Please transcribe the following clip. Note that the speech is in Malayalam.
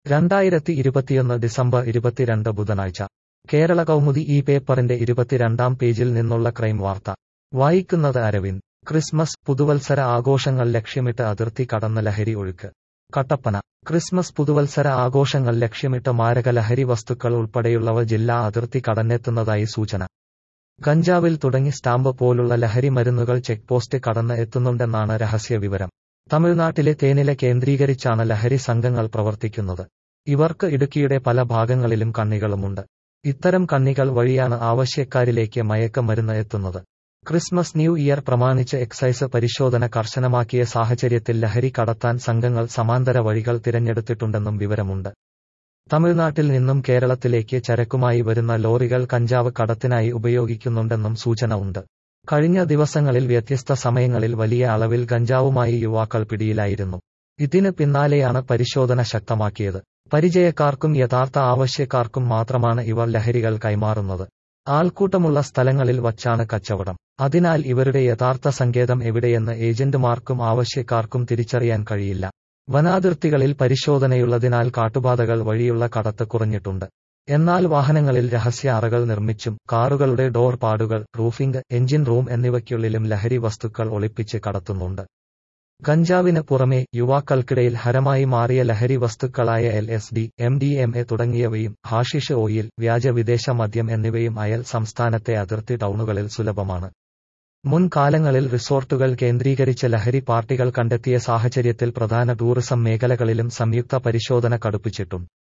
രണ്ടായിരത്തി ഇരുപത്തിയൊന്ന് ഡിസംബർ ഇരുപത്തിരണ്ട് ബുധനാഴ്ച കേരള കൗമുദി ഈ പേപ്പറിന്റെ ഇരുപത്തിരണ്ടാം പേജിൽ നിന്നുള്ള ക്രൈം വാർത്ത വായിക്കുന്നത് അരവിന്ദ് ക്രിസ്മസ് പുതുവത്സര ആഘോഷങ്ങൾ ലക്ഷ്യമിട്ട് അതിർത്തി കടന്ന ലഹരി ഒഴുക്ക് കട്ടപ്പന ക്രിസ്മസ് പുതുവത്സര ആഘോഷങ്ങൾ ലക്ഷ്യമിട്ട് മാരക ലഹരി വസ്തുക്കൾ ഉൾപ്പെടെയുള്ളവ ജില്ലാ അതിർത്തി കടന്നെത്തുന്നതായി സൂചന ഗഞ്ചാവിൽ തുടങ്ങി സ്റ്റാമ്പ് പോലുള്ള ലഹരി മരുന്നുകൾ ചെക്ക് പോസ്റ്റ് കടന്ന് എത്തുന്നുണ്ടെന്നാണ് രഹസ്യ വിവരം തമിഴ്നാട്ടിലെ തേനില കേന്ദ്രീകരിച്ചാണ് ലഹരി സംഘങ്ങൾ പ്രവർത്തിക്കുന്നത് ഇവർക്ക് ഇടുക്കിയുടെ പല ഭാഗങ്ങളിലും കണ്ണികളുമുണ്ട് ഇത്തരം കണ്ണികൾ വഴിയാണ് ആവശ്യക്കാരിലേക്ക് മയക്കമരുന്ന് എത്തുന്നത് ക്രിസ്മസ് ന്യൂ ഇയർ പ്രമാണിച്ച് എക്സൈസ് പരിശോധന കർശനമാക്കിയ സാഹചര്യത്തിൽ ലഹരി കടത്താൻ സംഘങ്ങൾ സമാന്തര വഴികൾ തിരഞ്ഞെടുത്തിട്ടുണ്ടെന്നും വിവരമുണ്ട് തമിഴ്നാട്ടിൽ നിന്നും കേരളത്തിലേക്ക് ചരക്കുമായി വരുന്ന ലോറികൾ കഞ്ചാവ് കടത്തിനായി ഉപയോഗിക്കുന്നുണ്ടെന്നും സൂചന ഉണ്ട് കഴിഞ്ഞ ദിവസങ്ങളിൽ വ്യത്യസ്ത സമയങ്ങളിൽ വലിയ അളവിൽ ഗഞ്ചാവുമായി യുവാക്കൾ പിടിയിലായിരുന്നു ഇതിന് പിന്നാലെയാണ് പരിശോധന ശക്തമാക്കിയത് പരിചയക്കാർക്കും യഥാർത്ഥ ആവശ്യക്കാർക്കും മാത്രമാണ് ഇവർ ലഹരികൾ കൈമാറുന്നത് ആൾക്കൂട്ടമുള്ള സ്ഥലങ്ങളിൽ വച്ചാണ് കച്ചവടം അതിനാൽ ഇവരുടെ യഥാർത്ഥ സങ്കേതം എവിടെയെന്ന് ഏജന്റുമാർക്കും ആവശ്യക്കാർക്കും തിരിച്ചറിയാൻ കഴിയില്ല വനാതിർത്തികളിൽ പരിശോധനയുള്ളതിനാൽ കാട്ടുപാതകൾ വഴിയുള്ള കടത്ത് കുറഞ്ഞിട്ടുണ്ട് എന്നാൽ വാഹനങ്ങളിൽ രഹസ്യ അറകൾ നിർമ്മിച്ചും കാറുകളുടെ ഡോർ പാടുകൾ റൂഫിംഗ് എഞ്ചിൻ റൂം എന്നിവയ്ക്കുള്ളിലും ലഹരി വസ്തുക്കൾ ഒളിപ്പിച്ച് കടത്തുന്നുണ്ട് ഗഞ്ചാവിന് പുറമെ യുവാക്കൾക്കിടയിൽ ഹരമായി മാറിയ ലഹരി വസ്തുക്കളായ L S D M D M A തുടങ്ങിയവയും ഹാഷിഷ് ഓയിൽ വ്യാജ വിദേശ മദ്യം എന്നിവയും അയൽ സംസ്ഥാനത്തെ അതിർത്തി ടൗണുകളിൽ സുലഭമാണ് മുൻകാലങ്ങളിൽ റിസോർട്ടുകൾ കേന്ദ്രീകരിച്ച് ലഹരി പാർട്ടികൾ കണ്ടെത്തിയ സാഹചര്യത്തിൽ പ്രധാന ടൂറിസം മേഖലകളിലും സംയുക്ത പരിശോധന കടുപ്പിച്ചിട്ടുണ്ട്